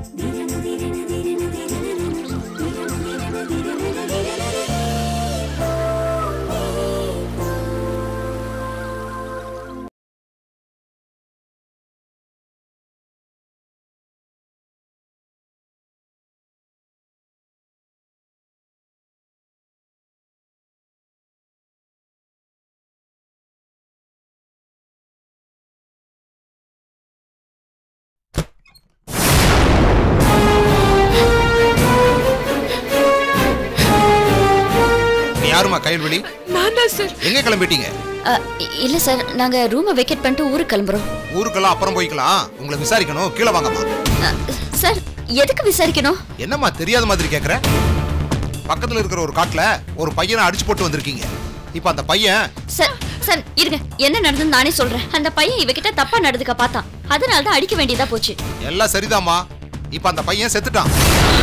நீ யாருமா கயல்வெளி நான் தான் சார் எங்க கிளம்பிட்டீங்க அ, இ- இல்ல சார் நாங்க ரூமை வெக்கேட் பண்ணிட்டு ஊருக்கு கிளம்புறோம் ஊருக்கெல்லாம் அப்புறம் போய்க்கலாம் உங்களை விசாரிக்கணும் கீழே வாங்கம்மா அ, சார் எதுக்கு விசாரிக்கணும் என்னம்மா தெரியாத மாதிரி கேக்குற பக்கத்துல இருக்கிற ஒரு காட்டுல ஒரு பையனை அடிச்சு போட்டு வந்திருக்கீங்க இப்ப அந்த பையன் சார் சார் இருங்க என்ன நடந்ததுன்னு நானே சொல்றேன் அந்த பையன் இவகிட்ட தப்பா நடந்துக்க பார்த்தான் அதனால தான் அடிக்க வேண்டியதா போச்சு எல்லாம் சரிதாம்மா இப்ப அந்த பையன் செத்துட்டான்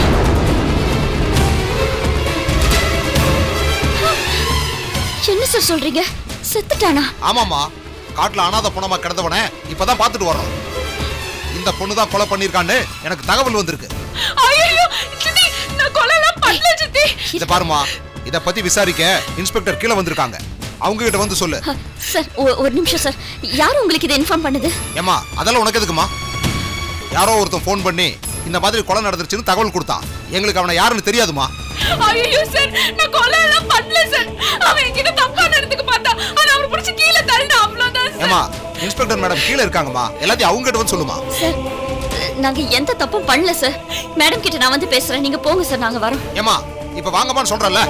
என்ன சார் சொல்றீங்க செத்துட்டானா ஆமாம்மா காட்டுல அனாதை பொணமா கிடந்தவன இப்பதான் பார்த்துட்டு வர்றோம் இந்த பொண்ணு தான் கொலை பண்ணிருக்கான்னு எனக்கு தகவல் வந்திருக்கு ஐயோ சித்தி நான் கொலைலாம் பண்ணல சித்தி இத பாருமா இத பத்தி விசாரிக்க இன்ஸ்பெக்டர் கீழே வந்திருக்காங்க அவங்க கிட்ட வந்து சொல்லு அ, சார் ஒ- ஒரு நிமிஷம் சார் யார் உங்களுக்கு இதை இன்ஃபார்ம் பண்ணுது ஏமா அதெல்லாம் உனக்கு எதுக்குமா யாரோ ஒருத்தன் ஃபோன் பண்ணி இந்த மாதிரி கொலை நடந்துருச்சுன்னு தகவல் கொடுத்தான் எங்களுக்கு அவனை யாருன்னு தெரியாதுமா ஐயோ சார் நான் கொலைலாம் பண்ணல சார் அவன் என்கிட்ட தப்பா நடந்துக்க பார்த்தா ஆனா அவனை பிடிச்சி கீழே தள்ளினா அவ்வளவுதான் சார் ஏமா இன்ஸ்பெக்டர் மேடம் கீழே இருக்காங்கம்மா எல்லாத்தையும் அவங்க கிட்ட வந்து சொல்லுமா சார் அ, நாங்க எந்த தப்பும் பண்ணல சார் மேடம் கிட்ட நான் வந்து பேசுறேன் நீங்க போங்க சார் நாங்க வரோம் ஏமா இப்ப வாங்கம்மான்னு சொல்றல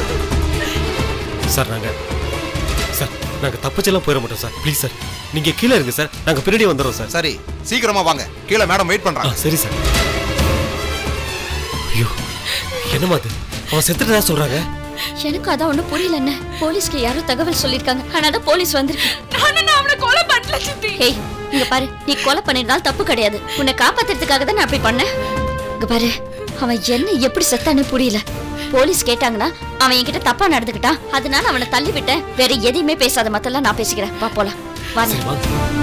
சார் நாங்க சார் நாங்க தப்பிச்செல்லாம் போயிட மாட்டோம் சார் ப்ளீஸ் சார் நீங்க கீழே இருங்க சார் நாங்க பின்னாடி வந்துடுறோம் சார் சரி சீக்கிரமா வாங்க கீழே மேடம் வெயிட் ஆ பண்றாங்க சரி சார் ஐயோ என்னம்மா அது அவன் செத்துட்டதா சொல்றாங்க எனக்கு அதான் ஒண்ணும் புரியல என்ன போலீஸ்க்கு யாரோ தகவல் சொல்லிருக்காங்க ஆனா தான் போலீஸ் வந்திருக்கு நானும் நான் அவனை கொலை பண்ணல சித்தி ஹேய் இங்க பாரு நீ கொலை பண்ணிருந்தாலும் தப்பு கிடையாது உன்னை காப்பாத்துறதுக்காக தான் நான் அப்படி பண்ணேன் இங்க பாரு அவன் என்ன எப்படி செத்தான்னு புரியல போலீஸ் கேட்டாங்கன்னா அவன் என்கிட்ட தப்பா நடந்துக்கிட்டான் அதனால அவனை தள்ளி விட்டேன் வேற எதையுமே பேசாத மத்தெல்லாம் நான் பேசிக்கிறேன் வா போலாம் வா நீ. சரி வாங்க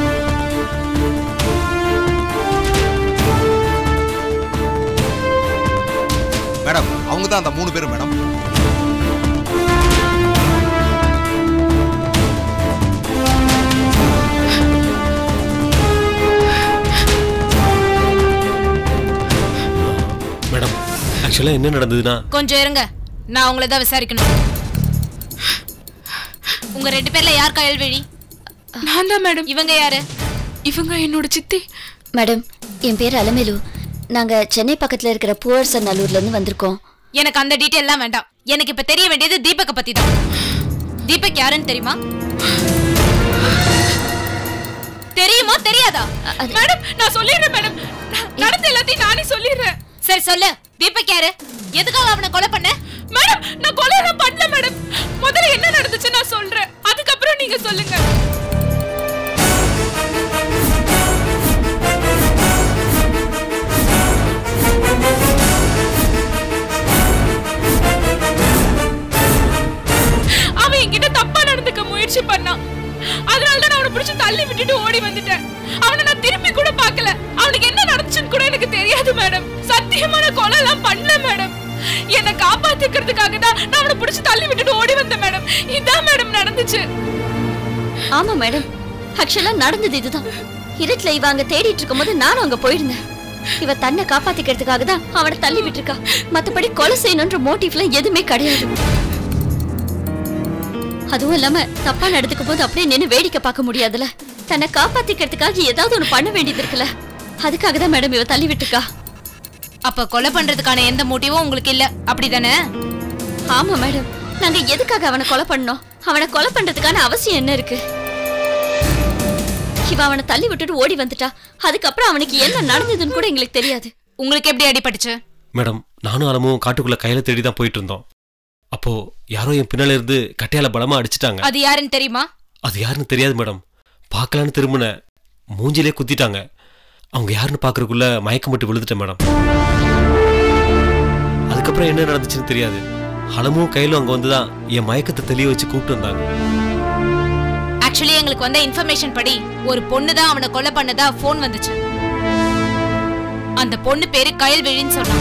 மேடம் அவங்க தான் அந்த மூணு பேரும் மேடம் மேடம் ஆக்சுவலா என்ன நடந்ததுன்னா கொஞ்சம் இருங்க நான் உங்களை தான் விசாரிக்கணும் உங்க ரெண்டு பேர்ல யார் கயல்வெளி நான் தான் மேடம் இவங்க யாரு இவங்க என்னோட சித்தி மேடம் என் பேர் அலமேலு நாங்க சென்னை பக்கத்துல இருக்கிற புவர்சன் நல்லூர்ல இருந்து வந்திருக்கோம் எனக்கு அந்த டீட்டெயில் எல்லாம் வேண்டாம் எனக்கு இப்ப தெரிய வேண்டியது தீபக்க பத்தி தான் தீபக் யாருன்னு தெரியுமா தெரியுமா தெரியாதா அது- மேடம் நான் சொல்லிடுறேன் மேடம் ந- நடந்த எல்லாத்தையும் நானே சொல்லிடுறேன் சரி சொல்லு தீபக் யாரு எதுக்காக அவனை கொலை பண்ண மேடம் நான் கொலை எல்லாம் பண்ணல மேடம் முதல்ல என்ன நடந்துச்சு நான் சொல்றேன் அதுக்கப்புறம் நீங்க சொல்லுங்க அவன் என்கிட்ட தப்பா நடந்துக்க முயற்சி பண்ணான் அதனால தான் நான் அவனை பிடிச்சு தள்ளி விட்டுட்டு ஓடி வந்துட்டேன் அவனை நான் திருப்பி கூட பார்க்கல அவனுக்கு என்ன நடந்துச்சுன்னு கூட எனக்கு தெரியாது மேடம் சத்தியமான கொலை எல்லாம் பண்ணல மேடம் என்னை காப்பாத்திக்கிறதுக்காக தான் நான் அவனை பிடிச்சு தள்ளி விட்டுட்டு ஓடி வந்தேன் மேடம் இதான் மேடம் நடந்துச்சு ஆமா மேடம் ஆக்சுவலா நடந்தது இதுதான் இருட்டுல இவ அங்க தேடிட்டு இருக்கும்போது நானும் அங்க போயிருந்தேன் இவ தன்னை காப்பாத்திக்கிறதுக்காக தான் அவனை தள்ளி விட்டுருக்கா மத்தபடி கொலை செய்யணுன்ற மோட்டிவ்ல எதுவுமே கிடையாது அதுவும் இல்லாம தப்பா நடந்துக்கும் போது அப்படியே நின்னு வேடிக்கை பார்க்க முடியாதுல தன்னை காப்பாத்திக்கிறதுக்காக ஏதாவது ஒண்ணு பண்ண வேண்டியது இருக்குல்ல அதுக்காக தான் மேடம் இவ தள்ளி விட்டுருக்கா அப்ப கொலை பண்றதுக்கான எந்த மோட்டிவும் உங்களுக்கு இல்ல அப்படிதானே ஆமா மேடம் நாங்க எதுக்காக அவனை கொலை பண்ணோம் அவனை கொலை பண்றதுக்கான அவசியம் என்ன இருக்கு இவ அவனை தள்ளி விட்டுட்டு ஓடி வந்துட்டா அதுக்கப்புறம் அவனுக்கு என்ன நடந்ததுன்னு கூட எங்களுக்கு தெரியாது உங்களுக்கு எப்படி அடிபட்டுச்சு மேடம் நானும் அலமும் காட்டுக்குள்ள கையில தேடி தான் போயிட்டு இருந்தோம் அப்போ யாரோ என் பின்னால இருந்து கட்டையால பலமா அடிச்சிட்டாங்க அது யாருன்னு தெரியுமா அது யாருன்னு தெரியாது மேடம் பார்க்கலான்னு திரும்பின மூஞ்சிலே குத்திட்டாங்க அவங்க யாருன்னு பார்க்கறதுக்குள்ள மயக்கம் மட்டும் விழுந்துட்டேன் மேடம் அதுக்கப்புறம் என்ன நடந்துச்சுன்னு தெரியாது அலமும் கையிலும் அங்க வந்துதான் என் மயக்கத்தை தெளிய வச்சு கூப்பிட்டு வந்தாங்க ஆக்சுவலி எங்களுக்கு வந்த இன்ஃபர்மேஷன் படி ஒரு பொண்ணு தான் அவனை கொலை பண்ணதா ஃபோன் வந்துச்சு அந்த பொண்ணு பேரு கயல்விழின்னு சொன்னாங்க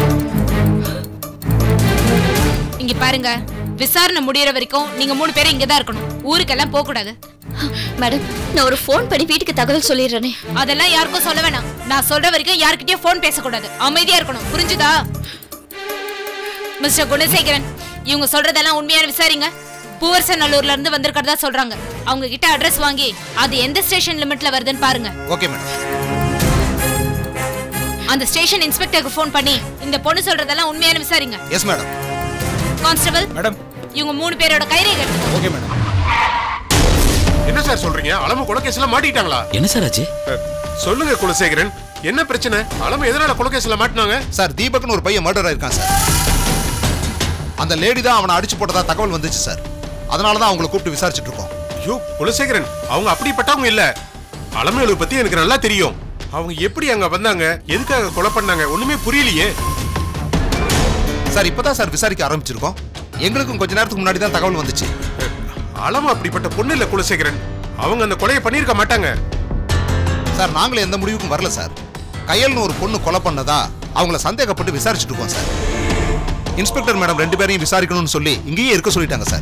இங்க பாருங்க விசாரணை முடியற வரைக்கும் நீங்க மூணு பேரும் இங்க தான் இருக்கணும் ஊருக்கெல்லாம் போக கூடாது மேடம் நான் ஒரு ஃபோன் பண்ணி வீட்டுக்கு தகவல் சொல்லிடுறேனே அதெல்லாம் யாருக்கும் சொல்ல வேணாம் நான் சொல்ற வரைக்கும் யார்கிட்டயும் ஃபோன் பேசக்கூடாது அமைதியா இருக்கணும் புரிஞ்சுதா மிஸ்டர் குணசேகரன் இவங்க சொல்றதெல்லாம் உண்மையான விசாரிங்க பூவரசநல்லூர்ல இருந்து வந்திருக்கிறதா சொல்றாங்க அவங்க கிட்ட அட்ரஸ் வாங்கி அது எந்த ஸ்டேஷன் லிமிட்ல வருதுன்னு பாருங்க ஓகே மேடம் அந்த ஸ்டேஷன் இன்ஸ்பெக்டருக்கு ஃபோன் பண்ணி இந்த பொண்ணு சொல்றதெல்லாம் உண்மையான விசாரிங்க எஸ் மேடம் கான்ஸ்டபிள் மேடம் இவங்க மூணு பேரோட கைரேகை எடுத்துக்கோங்க ஓகே மேடம் என்ன சார் சொல்றீங்க அலமு கொலகேஸ்ல மாட்டிட்டாங்களா என்ன சார் ஆச்சு அஹ், சொல்லுங்க குலசேகரன் என்ன பிரச்சனை அலமு எதனால கொலகேஸ்ல மாட்டினாங்க சார் தீபக்னு ஒரு பையன் மர்டர் ஆயிருக்கான் சார் அந்த லேடி தான் அவனை அடிச்சு போட்டதா தகவல் வந்துச்சு சார் அதனால தான் அவங்கள கூப்பிட்டு விசாரிச்சுட்டு இருக்கோம் ஐயோ குலசேகரன் அவங்க அப்படிப்பட்டவங்க இல்ல அலமேலு பத்தி எனக்கு நல்லா தெரியும் அவங்க எப்படி அங்க வந்தாங்க எதுக்காக கொலை பண்ணாங்க ஒண்ணுமே புரியலையே சார் இப்பதான் சார் விசாரிக்க ஆரம்பிச்சிருக்கோம் எங்களுக்கும் கொஞ்ச நேரத்துக்கு முன்னாடி தான் தகவல் வந்துச்சு அஹ், அலமு அப்படிப்பட்ட பொண்ணு இல்ல குலசேகரன் அவங்க அந்த கொலையை பண்ணியிருக்க மாட்டாங்க சார் நாங்களும் எந்த முடிவுக்கும் வரல சார் கையல்னு ஒரு பொண்ணு கொலை பண்ணதா அவங்கள சந்தேகப்பட்டு விசாரிச்சுட்டு இருக்கோம் சார் இன்ஸ்பெக்டர் மேடம் ரெண்டு பேரையும் விசாரிக்கணும்னு சொல்லி இங்கேயே இருக்க சொல்லிட்டாங்க சார்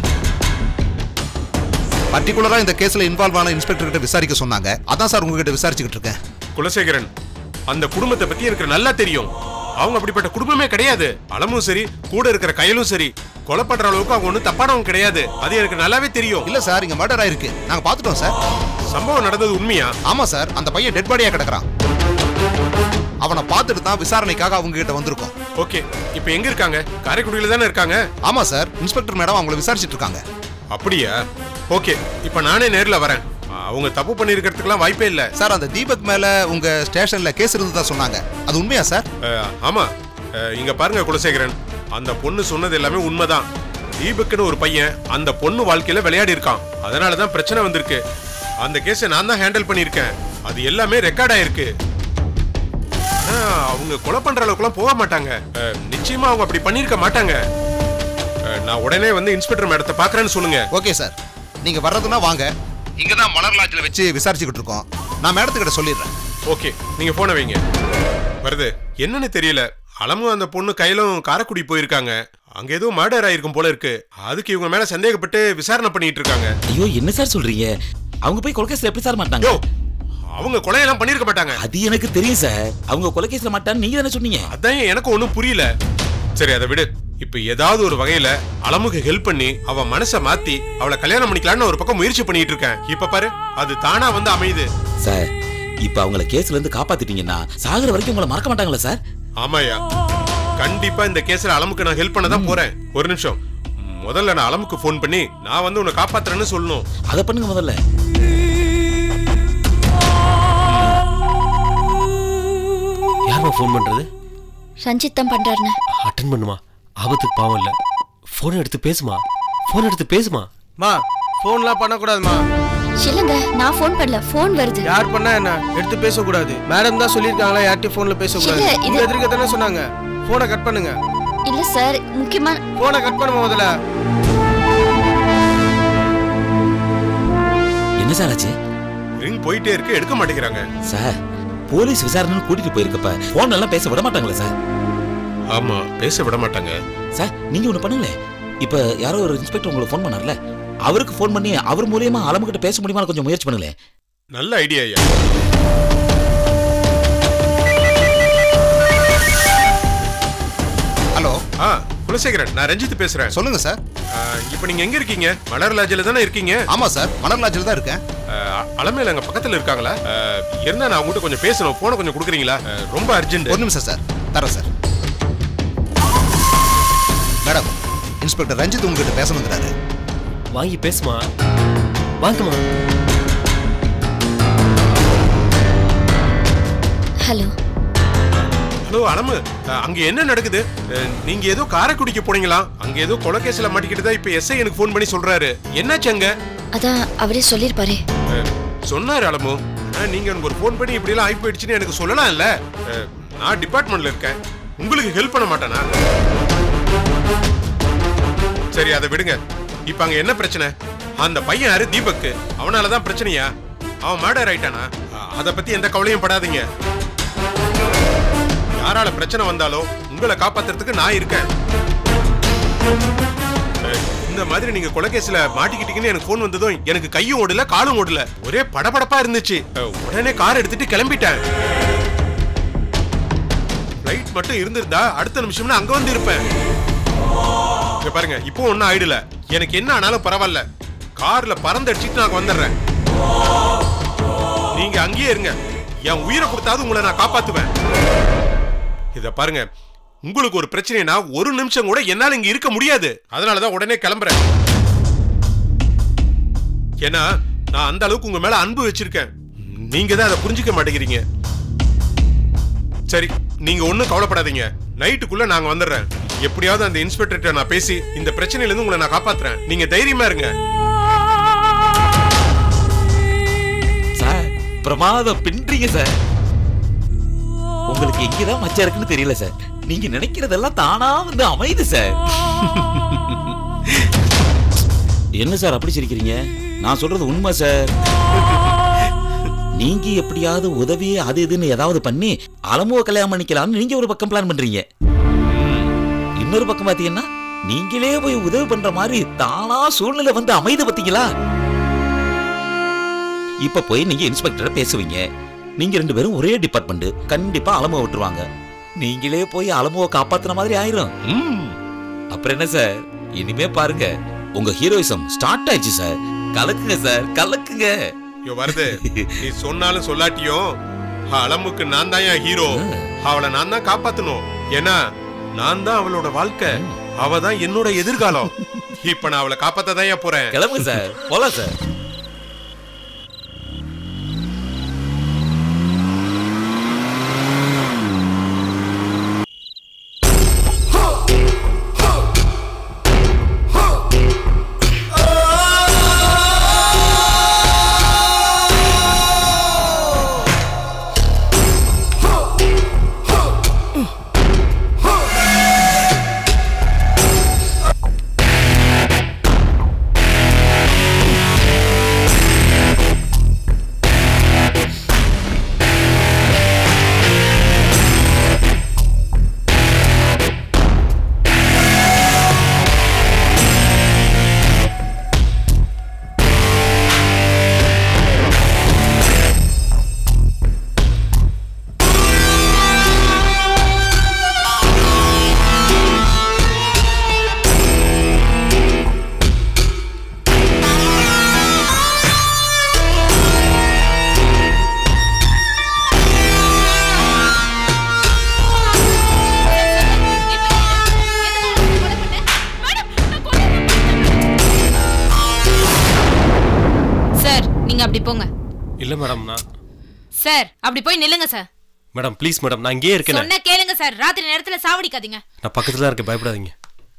பர்டிகுலரா இந்த கேஸ்ல இன்வால்வ் ஆன இன்ஸ்பெக்டர் கிட்ட விசாரிக்க சொன்னாங்க அதான் சார் உங்ககிட்ட விசாரிச்சுக்கிட்டு இருக்கேன் குலசேகரன் அந்த குடும்பத்தை பத்தி எனக்கு நல்லா தெரியும் அவங்க அப்படிப்பட்ட குடும்பமே கிடையாது அலமும் சரி கூட இருக்கிற கையலும் சரி கொலை பண்ற அளவுக்கு அவங்க ஒண்ணும் தப்பானவங்க கிடையாது அது எனக்கு நல்லாவே தெரியும் இல்ல சார் இங்க மர்டர் ஆயிருக்கு நாங்க பாத்துட்டோம் சார் சம்பவம் நடந்தது உண்மையா ஆமா சார் அந்த பையன் டெட் பாடியா கிடக்குறான் அவனை பார்த்துட்டு தான் விசாரணைக்காக அவங்க கிட்ட வந்திருக்கோம் ஓகே இப்போ எங்க இருக்காங்க காரைக்குடியில தானே இருக்காங்க ஆமா சார் இன்ஸ்பெக்டர் மேடம் அவங்கள விசாரிச்சுட்டு இருக்காங்க அப்படியா ஓகே இப்போ நானே நேர்ல வரேன் அவங்க தப்பு பண்ணிருக்கிறதுக்கெல்லாம் வாய்ப்பே இல்ல சார் அந்த தீபக் மேல உங்க ஸ்டேஷன்ல கேஸ் இருந்ததா சொன்னாங்க அது உண்மையா சார் அஹ், ஆமா அஹ், இங்க பாருங்க குலசேகரன் அந்த பொண்ணு சொன்னது எல்லாமே உண்மைதான் தீபக்னு ஒரு பையன் அந்த பொண்ணு வாழ்க்கையில விளையாடி இருக்கான் அதனால தான் பிரச்சனை வந்திருக்கு அந்த கேஸை நான் தான் ஹேண்டில் பண்ணியிருக்கேன் அது எல்லாமே ரெக்கார்ட் ஆயிருக்கு ஆனா, அவங்க கொலை பண்ற அளவுக்குலாம் போக மாட்டாங்க அஹ், நிச்சயமா அவங்க அப்படி பண்ணியிருக்க மாட்டாங்க அஹ், நான் உடனே வந்து இன்ஸ்பெக்டர் மேடத்தை பார்க்கறேன்னு சொல்லுங்க ஓகே சார் நீங்க வர்றதுன்னா வாங்க இங்க தான் மலர் லாட்ஜில் வச்சு விசாரிச்சுக்கிட்டு இருக்கோம் நான் மேடத்துக்கிட்ட சொல்லிடுறேன் ஓகே நீங்க போன வைங்க வருது என்னன்னு தெரியல அலமும் அந்த பொண்ணு கையிலும் காரைக்குடி போயிருக்காங்க அங்க ஏதோ மர்டர் ஆயிருக்கும் போல இருக்கு அதுக்கு இவங்க மேல சந்தேகப்பட்டு விசாரணை பண்ணிட்டு இருக்காங்க ஐயோ என்ன சார் சொல்றீங்க அவங்க போய் கொலைகேஸ்ல எப்படி சார் மாட்டாங்க யோ அவங்க கொலையெல்லாம் பண்ணிருக்க மாட்டாங்க அது எனக்கு தெரியும் சார் அவங்க கொலைகேஸ்ல மாட்டான்னு நீங்க தானே சொன்னீங்க அதான் எனக்கு ஒண்ணும் புரியல சரி அதை விடு இப்ப ஏதாவது ஒரு வகையில அலமுக்கு ஹெல்ப் பண்ணி அவ மனச மாத்தி அவளை கல்யாணம் பண்ணிக்கலாம்னு ஒரு பக்கம் முயற்சி பண்ணிட்டு இருக்கேன் இப்ப பாரு அது தானா வந்து அமையுது சார் இப்ப அவங்கள கேஸ்ல இருந்து காப்பாத்திட்டீங்கன்னா சாகுற வரைக்கும் உங்களை மறக்க மாட்டாங்களா சார் ஆமாயா கண்டிப்பா இந்த கேஸ்ல அலமுக்கு நான் ஹெல்ப் பண்ண தான் போறேன் ஒரு நிமிஷம் முதல்ல நான் அலமுக்கு ஃபோன் பண்ணி நான் வந்து உன்னை காப்பாத்துறேன்னு சொல்லணும் அதை பண்ணுங்க முதல்ல யாரும்மா ஃபோன் பண்றது ரஞ்சித் தான் பண்றாருன்னு அட்டன் பண்ணுமா ஆபத்துக்கு பாவம் இல்ல ஃபோன் எடுத்து பேசுமா ஃபோன் எடுத்து பேசுமா மா ஃபோன்லாம் பண்ணக்கூடாதுமா இல்லங்க நான் ஃபோன் பண்ணல ஃபோன் வருது யார் பண்ணா என்ன எடுத்து பேசக்கூடாது மேடம் தான் சொல்லியிருக்காங்களா யார்ட்டையும் ஃபோன்ல பேசக்கூடாது இல்ல, இது- உங்க எதிர்க்க தானே சொன்னாங்க ஃபோனை கட் பண்ணுங்க இல்ல சார் முக்கியமா ஃபோனை கட் பண்ணுங்க முதல்ல என்ன சார் ஆச்சு ரிங் போயிட்டே இருக்கு எடுக்க மாட்டேங்கிறாங்க சார் போலீஸ் விசாரணைன்னு கூட்டிட்டு போயிருக்கப்ப போன் எல்லாம் பேச விட மாட்டாங்களா சார் ஆமா பேச விட மாட்டாங்க சார் நீங்க ஒண்ணு பண்ணுங்களேன் இப்ப யாரோ ஒரு இன்ஸ்பெக்டர் உங்களுக்கு ஃபோன் பண்ணார்ல அவருக்கு ஃபோன் பண்ணி அவர் மூலியமா அலமுகிட்ட பேச முடியுமா கொஞ்சம் முயற்சி பண்ணுங்களேன் நல்ல ஐடியா ஐயா ஹலோ ஆ குலசேகரன் நான் ரஞ்சித் பேசுறேன் சொல்லுங்க சார் ஆ, இப்போ நீங்க எங்க இருக்கீங்க மலர் லாட்ஜில தானே இருக்கீங்க ஆமா சார் மலர் லாட்ஜில் தான் இருக்கேன் ஆ, அலமேல அங்க பக்கத்துல இருக்காங்களா ஆ, இருந்தா நான் உங்ககிட்ட கொஞ்சம் பேசணும் போனை கொஞ்சம் கொடுக்குறீங்களா ஆ, ரொம்ப அர்ஜென்ட் ஒரு நிமிஷம் சார் தரேன் சார் மேடம் இன்ஸ்பெக்டர் ரஞ்சித் உங்ககிட்ட பேசணுங்கிறாரு வாங்கி பேசுமா வாங்கம்மா ஹலோ ஹலோ அலமு ஆ, அங்க என்ன நடக்குது ஆ, நீங்க ஏதோ காரைக்குடிக்கு போனீங்களா அங்க ஏதோ கொலைகேஸ்ல மாட்டிக்கிட்டு தான் இப்ப எஸ்ஐ எனக்கு ஃபோன் பண்ணி சொல்றாரு என்னாச்சு அங்க அதான் அவரே சொல்லிருப்பாரே ஆ, சொன்னாரு அலமு ஆனா, நீங்க எனக்கு ஒரு ஃபோன் பண்ணி இப்படி எல்லாம் ஆகி போயிடுச்சுன்னு எனக்கு சொல்லலாம் இல்ல ஆ, நான் டிபார்ட்மெண்ட்ல இருக்கேன் உங்களுக்கு ஹெல்ப் பண்ண மாட்டேனா சரி அதை விடுங்க இப்ப அங்க என்ன பிரச்சனை அந்த பையன் யாரு தீபக் அவனால தான் பிரச்சனையா அவன் மர்டர் ஆயிட்டானா அ- அத பத்தி எந்த கவலையும் படாதீங்க யாரால பிரச்சனை வந்தாலும் உங்களை காப்பாத்துறதுக்கு நான் இருக்கேன் அஹ், இந்த மாதிரி நீங்க கொலைகேஸ்ல மாட்டிக்கிட்டீங்கன்னு எனக்கு ஃபோன் வந்ததும் எனக்கு கையும் ஓடல காலும் ஓடல ஒரே படபடப்பா இருந்துச்சு அஹ், உடனே கார் எடுத்துட்டு கிளம்பிட்டேன் லைட் மட்டும் இருந்திருந்தா அடுத்த நிமிஷம்னா அங்க வந்து இருப்பேன் இங்க பாருங்க இப்போ ஒன்னும் ஆயிடல எனக்கு என்ன ஆனாலும் பரவாயில்ல கார்ல பறந்தடிச்சிட்டு நான் வந்துடுறேன் நீங்க அங்கேயே இருங்க என் உயிரை கொடுத்தாவது உங்களை நான் காப்பாத்துவேன் இத பாருங்க உங்களுக்கு ஒரு பிரச்சனைனா ஒரு நிமிஷம் கூட என்னால இங்க இருக்க முடியாது அதனாலதான் உடனே கிளம்புறேன் ஏன்னா நான் அந்த அளவுக்கு உங்க மேல அன்பு வச்சிருக்கேன் நீங்க தான் அதை புரிஞ்சுக்க மாட்டேங்கிறீங்க சரி நீங்க ஒண்ணும் கவலைப்படாதீங்க நைட்டுக்குள்ள நாங்க வந்துடுறேன் எப்படியாவது அந்த இன்ஸ்பெக்டர்கிட்ட நான் பேசி இந்த பிரச்சனையில இருந்து உங்களை நான் காப்பாத்துறேன் நீங்க தைரியமா இருங்க சார் பிரமாதம் பின்றீங்க சார் உங்களுக்கு எங்கதான் மச்சம் இருக்குன்னு தெரியல சார் நீங்க நினைக்கிறதெல்லாம் தானா வந்து அமையுது சார் என்ன சார் அப்படி சிரிக்கிறீங்க நான் சொல்றது உண்மை சார் நீங்க எப்படியாவது உதவி அது இதுன்னு ஏதாவது பண்ணி அலமுவ கல்யாணம் பண்ணிக்கலாம்னு நீங்க ஒரு பக்கம் பிளான் பண்றீங்க இன்னொரு பக்கம் பாத்தீங்கன்னா நீங்களே போய் உதவி பண்ற மாதிரி தானா சூழ்நிலை வந்து அமைது பாத்தீங்களா இப்ப போய் நீங்க இன்ஸ்பெக்டரை பேசுவீங்க நீங்க ரெண்டு பேரும் ஒரே டிபார்ட்மெண்ட் கண்டிப்பா அலமுவ விட்டுருவாங்க நீங்களே போய் அலமுவ காப்பாத்துன மாதிரி ஆயிரும் ம். அப்புறம் என்ன சார் இனிமே பாருங்க உங்க ஹீரோயிசம் ஸ்டார்ட் ஆயிடுச்சு சார் கலக்குங்க சார் கலக்குங்க ஐயோ வருது நீ சொன்னாலும் சொல்லாட்டியும் அலமுக்கு நான் தான் என் ஹீரோ அவளை நான் தான் காப்பாத்தணும் ஏன்னா நான் தான் அவளோட வாழ்க்கை அவ தான் என்னோட எதிர்காலம் இப்ப நான் அவளை காப்பாத்த தான் ஏன் போறேன் கிளம்புங்க சார் போலாம் சார் சார் நீங்க அப்படி போங்க இல்ல மேடம் நான் சார் அப்படி போய் நில்லுங்க சார் மேடம் ப்ளீஸ் மேடம் நான் இங்கேயே இருக்கேன் சொன்ன கேளுங்க சார் ராத்திரி நேரத்துல சாவடிக்காதீங்க நான் பக்கத்துல தான் இருக்கேன் பயப்படாதீங்க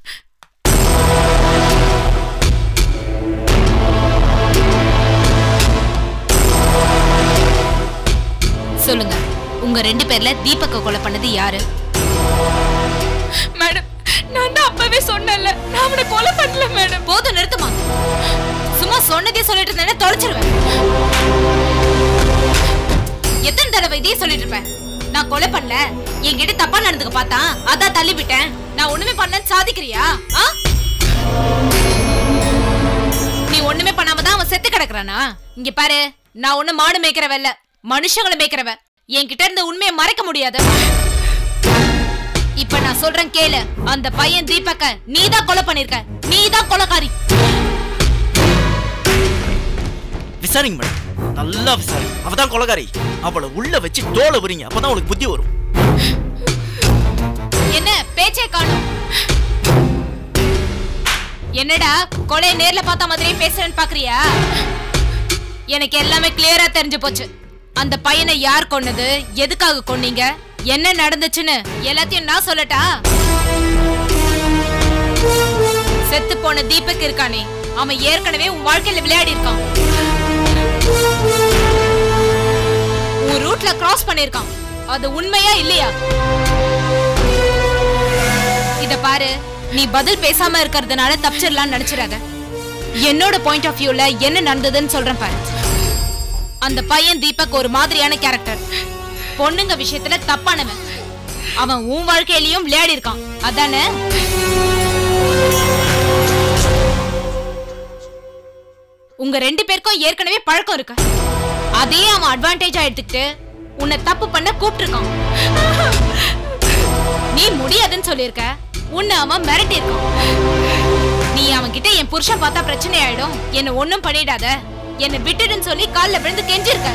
சொல்லுங்க உங்க ரெண்டு பேர்ல தீபக்க கொலை பண்ணது யாரு மேடம் நான் தான் அப்பவே சொன்னேன்ல நான் அவனை கொலை பண்ணல மேடம் போதும் நிறுத்துமா சும்மா சொன்னதே சொல்லிட்டு இருந்தேன்னா தொலைச்சிருவேன் எத்தனை தடவை இதே சொல்லிட்டு இருப்பேன் நான் கொலை பண்ணல என்கிட்ட தப்பா நடந்துக்க பார்த்தா அதான் தள்ளி விட்டேன் நான் ஒண்ணுமே பண்ணேன்னு சாதிக்கிறியா ஆ? நீ ஒண்ணுமே பண்ணாம தான் அவன் செத்து கிடக்குறானா இங்க பாரு நான் ஒண்ணு மாடு மேய்க்கிறவ இல்ல மனுஷங்களை மேய்க்கிறவ என்கிட்ட இருந்த உண்மையை மறைக்க முடியாது இப்ப நான் சொல்றேன் கேளு அந்த பையன் தீபக்க நீ தான் கொலை பண்ணிருக்க நீ தான் கொலைக்காரி விசாரிங்க மேடம் நல்லா விசாரி அவ தான் கொலகாரி அவளை உள்ள வச்சு தோலை விரிங்க அப்பதான் உனக்கு புத்தி வரும் என்ன பேச்சே காணும் என்னடா கொலையை நேர்ல பார்த்த மாதிரியே பேசுறேன்னு பாக்குறியா எனக்கு எல்லாமே கிளியரா தெரிஞ்சு போச்சு அந்த பையனை யார் கொன்னது எதுக்காக கொன்னீங்க என்ன நடந்துச்சுன்னு எல்லாத்தையும் நான் சொல்லட்டா செத்து போன தீபக் இருக்கானே அவன் ஏற்கனவே உன் வாழ்க்கையில விளையாடி இருக்கான் உன் ரூட்ல கிராஸ் பண்ணிருக்கான் அது உண்மையா இல்லையா இத பாரு நீ பதில் பேசாம இருக்கிறதுனால தப்பிச்சிடலாம்னு நினைச்சிடாத என்னோட பாயிண்ட் ஆஃப் வியூல என்ன நடந்ததுன்னு சொல்றேன் பாரு அந்த பையன் தீபக் ஒரு மாதிரியான கேரக்டர் பொண்ணுங்க விஷயத்துல தப்பானவன் அவன் உன் வாழ்க்கையிலயும் விளையாடி இருக்கான் அதானே உங்க ரெண்டு பேருக்கும் ஏற்கனவே பழக்கம் இருக்கு அதே அவன் அட்வான்டேஜா எடுத்துக்கிட்டு உன்னை தப்பு பண்ண கூப்பிட்டுருக்கான் நீ முடியாதுன்னு சொல்லியிருக்க உன்னை அவன் மிரட்டி இருக்கான் நீ அவன் கிட்ட என் புருஷன் பார்த்தா பிரச்சனை ஆயிடும் என்ன ஒண்ணும் பண்ணிடாத என்னை விட்டுடுன்னு சொல்லி கால்ல விழுந்து கெஞ்சிருக்க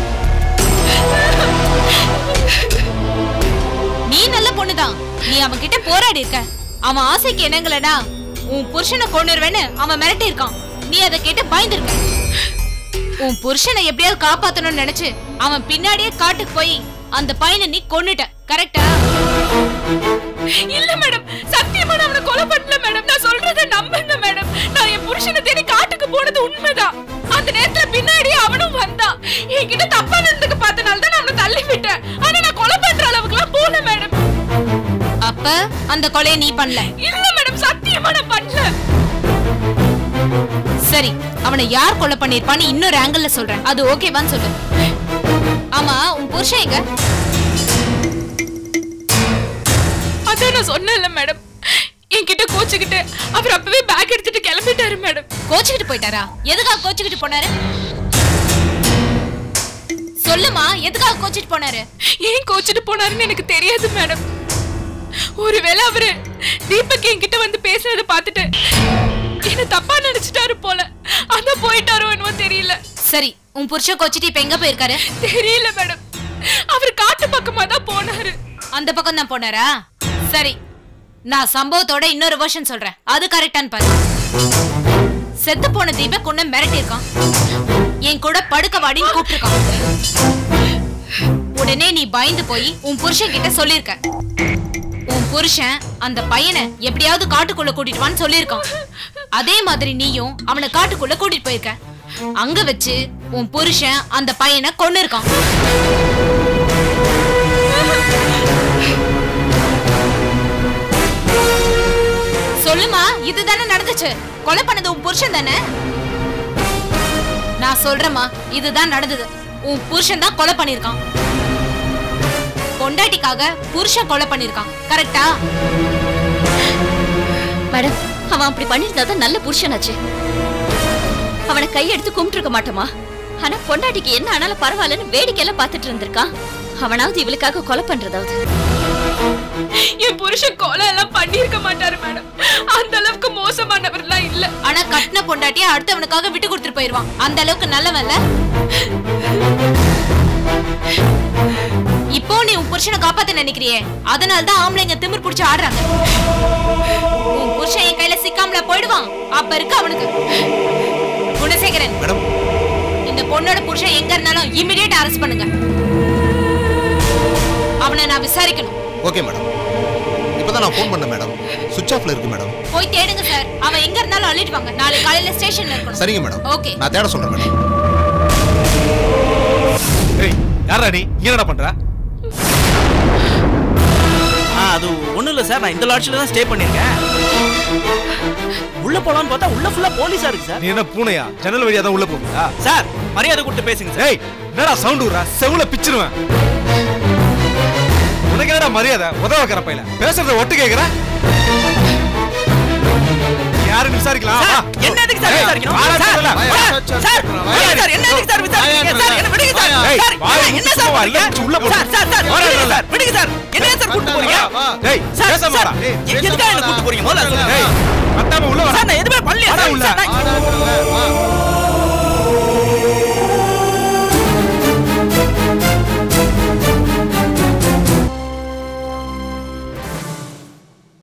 நீ நல்ல பொண்ணுதான் நீ அவன் கிட்ட போராடி இருக்க அவன் ஆசைக்கு இணங்கலனா உன் புருஷனை கொண்டுருவேன்னு அவன் மிரட்டி இருக்கான் நீ அதை கேட்டு பயந்துருக்க உன் புருஷனை எப்படியாவது காப்பாத்தணும்னு நினைச்சு அவன் பின்னாடியே காட்டுக்கு போய் அந்த பையனை நீ கொன்னுட்ட கரெக்டா இல்ல மேடம் சத்தியமா நான் அவனை கொலை பண்ணல மேடம் நான் சொல்றத நம்புங்க மேடம் நான் என் புருஷனை தேடி காட்டுக்கு போனது உண்மைதான் அந்த நேரத்துல பின்னாடி அவனும் வந்தான் என்கிட்ட தப்பா நடந்துக்க பார்த்தனால தான் நான் அவனை தள்ளி விட்டேன் ஆனா நான் கொலை பண்ற அளவுக்குலாம் போல மேடம் அப்ப அந்த கொலையை நீ பண்ணல இல்ல மேடம் சத்தியமா நான் பண்ணல சரி அவனை யார் கொலை பண்ணிருப்பான்னு இன்னொரு ஆங்கிள் சொல்றேன் அது ஓகேவான்னு சொல்லு ஆமா உன் புருஷன் எங்க அதான் நான் சொன்னேன்ல மேடம் என்கிட்ட கோச்சுக்கிட்டு அவர் அப்பவே பேக் எடுத்துட்டு கிளம்பிட்டாரு மேடம் கோச்சுக்கிட்டு போயிட்டாரா எதுக்காக கோச்சுக்கிட்டு போனாரு சொல்லுமா எதுக்காக கோச்சிட்டு போனாரு ஏன் கோச்சிட்டு போனாருன்னு எனக்கு தெரியாது மேடம் ஒருவேளை அவரு தீபக் என்கிட்ட வந்து பேசுனதை பார்த்துட்டு என்ன தப்பா நினைச்சிட்டாரு போல அதான் போயிட்டாரோ என்னவோ தெரியல சரி உன் புருஷன் கோச்சிட்டு இப்ப எங்க போயிருக்காரு தெரியல மேடம் அவர் காட்டு பக்கமா தான் போனாரு அந்த பக்கம் தான் போனாரா சரி நான் சம்பவத்தோட இன்னொரு வெர்ஷன் சொல்றேன் அது கரெக்டான்னு பாரு செத்து போன தீபக் உன்னை மிரட்டி இருக்கான் என் கூட படுக்க வாடின்னு கூப்பிட்டுருக்கான் உடனே நீ பயந்து போய் உன் புருஷன் கிட்ட சொல்லிருக்க உன் புருஷன் அந்த பையனை எப்படியாவது காட்டுக்குள்ள கூட்டிட்டு வான்னு சொல்லியிருக்கான் அதே மாதிரி நீயும் அவனை காட்டுக்குள்ள கூட்டிட்டு போயிருக்க அங்க வச்சு உன் புருஷன் அந்த பையனை கொன்னு இருக்கான் சொல்லுமா இதுதானே நடந்துச்சு கொலை பண்ணது உன் புருஷன் தானே நான் சொல்றேம்மா இதுதான் நடந்தது உன் புருஷன் தான் கொலை பண்ணிருக்கான் பொண்டாட்டிக்காக புருஷன் கொலை பண்ணிருக்கான் கரெக்டா மேடம் அவன் அப்படி பண்ணிருந்தா தான் நல்ல புருஷனாச்சு அவனை கையெடுத்து கும்பிட்டுருக்க மாட்டோமா ஆனா பொண்டாட்டிக்கு என்ன ஆனாலும் பரவாயில்லன்னு வேடிக்கையெல்லாம் பார்த்துட்டு இருந்திருக்கான் அவனாவது இவளுக்காக கொலை பண்றதாவது என் புருஷன் கொலை எல்லாம் பண்ணிருக்க மாட்டாரு மேடம் அந்த அளவுக்கு மோசமானவர்லாம் இல்ல ஆனா கட்டின பொண்டாட்டிய அடுத்தவனுக்காக விட்டு கொடுத்துட்டு போயிருவான் அந்த அளவுக்கு நல்லவன்ல இப்போ நீ உன் புருஷனை காப்பாத்த நினைக்கிறியே அதனால தான் ஆம்பளைங்க திமிர் பிடிச்சு ஆடுறாங்க உன் புருஷன் என் கையில சிக்காமல போயிடுவான் அப்ப இருக்கு அவனுக்கு குணசேகரன் மேடம் இந்த பொண்ணோட புருஷன் எங்க இருந்தாலும் இமிடியேட் அரெஸ்ட் பண்ணுங்க அவனை நான் விசாரிக்கணும் ஓகே மேடம் இப்பதான் நான் ஃபோன் பண்ணேன் மேடம் சுவிட்ச் ஆஃப்ல இருக்கு மேடம் போய் தேடுங்க சார் அவன் எங்க இருந்தாலும் அள்ளிட்டு வாங்க நாளை காலையில ஸ்டேஷன்ல இருக்கணும் சரிங்க மேடம் ஓகே நான் தேட சொல்றேன் மேடம் ஏய் யாரா நீ இங்க என்னடா பண்ற ஆ அது ஒண்ணும் இல்ல சார் நான் இந்த லாட்ஜில தான் ஸ்டே பண்ணிருக்கேன் உள்ள போலாம்னு பார்த்தா உள்ள ஃபுல்லா போலீஸா இருக்கு சார் நீ என்ன பூனையா ஜன்னல் வழியா தான் உள்ள போகுதா சார் மரியாதை கொடுத்து பேசுங்க சார் ஏய் என்னடா சவுண்ட் விடுறா செவுல பிச்சிருவேன் உனக்கு என்னடா மரியாதை உதவ வைக்கிற பையில பேசுறத ஒட்டு கேக்குற யாருன்னு விசாரிக்கலாம் சார், வா. என்ன எதுக்கு சார் ஏய், விசாரிக்கணும்? வாடா சார், சொல்லல. சார், சார், வாயா, சார், என்ன எதுக்கு சார் விசாரிக்கிறீங்க? சார், என்ன விடுங்க சார். ஏய், சார், வாயை என்ன சார் முட்டுவா, பண்றீங்க? இல்ல, உள்ள போடு. சார், சார், சார், வாடா, விடுங்க இல்ல. சார், விடுங்க சார். என்னையா சார் கூட்டிட்டு போறீங்க? ஏய், சார், பேசாம சார், வாடா. ஏய், எதுக்காக என்ன கூட்டிட்டு போறீங்க? முதல்ல சொல்லுங்க. ஏய், கத்தாம உள்ள வாடா. சார், நான் எதுவுமே பண்ணலையே வாடா சார். உள்ள. சார், நான்-